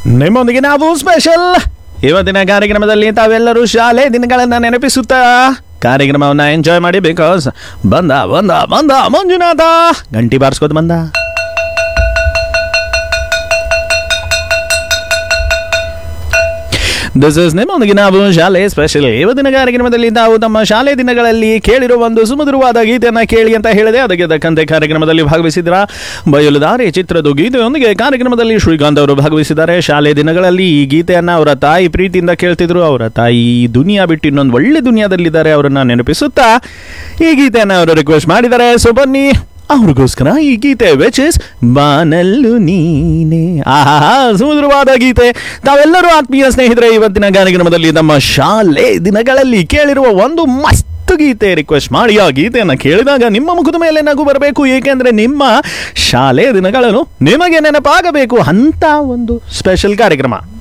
ನಿಮ್ಮೊಂದಿಗೆ ನಾವು ಸ್ಪೆಷಲ್ ಇವತ್ತಿನ ಕಾರ್ಯಕ್ರಮದಲ್ಲಿ ತಾವೆಲ್ಲರೂ ಶಾಲೆ ದಿನಗಳನ್ನು ನೆನಪಿಸುತ್ತಾ ಕಾರ್ಯಕ್ರಮವನ್ನ ಎಂಜಾಯ್ ಮಾಡಿ ಬಿಕಾಸ್ ಬಂದ ಬಂದ ಬಂದ ಮಂಜುನಾಥ ಗಂಟಿ ಬಾರಿಸ್ಕೋದು ಬಂದ ದಿಸ್ ಇಸ್ ನಿಮ್ಮೊಂದಿಗೆ ನಾವು ಶಾಲೆ ಸ್ಪೆಷಲ್ ಇವತ್ತಿನ ಕಾರ್ಯಕ್ರಮದಲ್ಲಿ ನಾವು ತಮ್ಮ ಶಾಲೆ ದಿನಗಳಲ್ಲಿ ಕೇಳಿರುವ ಒಂದು ಸುಮಧುರವಾದ ಗೀತೆಯನ್ನ ಕೇಳಿ ಅಂತ ಹೇಳಿದೆ ಅದಕ್ಕೆ ತಕ್ಕಂತೆ ಕಾರ್ಯಕ್ರಮದಲ್ಲಿ ಭಾಗವಹಿಸಿದ್ರ ಬಯಲುದಾರಿ ಚಿತ್ರದ ಗೀತೆಯೊಂದಿಗೆ ಕಾರ್ಯಕ್ರಮದಲ್ಲಿ ಶ್ರೀಕಾಂತ್ ಅವರು ಭಾಗವಹಿಸಿದ್ದಾರೆ ಶಾಲೆ ದಿನಗಳಲ್ಲಿ ಈ ಗೀತೆಯನ್ನ ಅವರ ತಾಯಿ ಪ್ರೀತಿಯಿಂದ ಕೇಳ್ತಿದ್ರು ಅವರ ತಾಯಿ ಈ ದುನಿಯಾ ಬಿಟ್ಟು ಇನ್ನೊಂದು ಒಳ್ಳೆ ದುನಿಯಾದಲ್ಲಿದ್ದಾರೆ ಅವರನ್ನ ನೆನಪಿಸುತ್ತಾ ಈ ಗೀತೆಯನ್ನ ಅವರು ರಿಕ್ವೆಸ್ಟ್ ಮಾಡಿದ್ದಾರೆ ಸೊ ಬನ್ನಿ ಅವ್ರಿಗೋಸ್ಕರ ಈ ಗೀತೆ ವಿಚ್ ಇಸ್ ಬಾನಲ್ಲು ನೀನೆ ಆಹಾ ಸುಮಧುರವಾದ ಗೀತೆ ತಾವೆಲ್ಲರೂ ಆತ್ಮೀಯ ಸ್ನೇಹಿತರೆ ಇವತ್ತಿನ ಕಾರ್ಯಕ್ರಮದಲ್ಲಿ ನಮ್ಮ ಶಾಲೆ ದಿನಗಳಲ್ಲಿ ಕೇಳಿರುವ ಒಂದು ಮಸ್ತ್ ಗೀತೆ ರಿಕ್ವೆಸ್ಟ್ ಮಾಡಿ ಆ ಗೀತೆಯನ್ನು ಕೇಳಿದಾಗ ನಿಮ್ಮ ಮುಖದ ಮೇಲೆ ನಗು ಬರಬೇಕು ಏಕೆಂದ್ರೆ ನಿಮ್ಮ ಶಾಲೆ ದಿನಗಳನ್ನು ನಿಮಗೆ ನೆನಪಾಗಬೇಕು ಅಂತ ಒಂದು ಸ್ಪೆಷಲ್ ಕಾರ್ಯಕ್ರಮ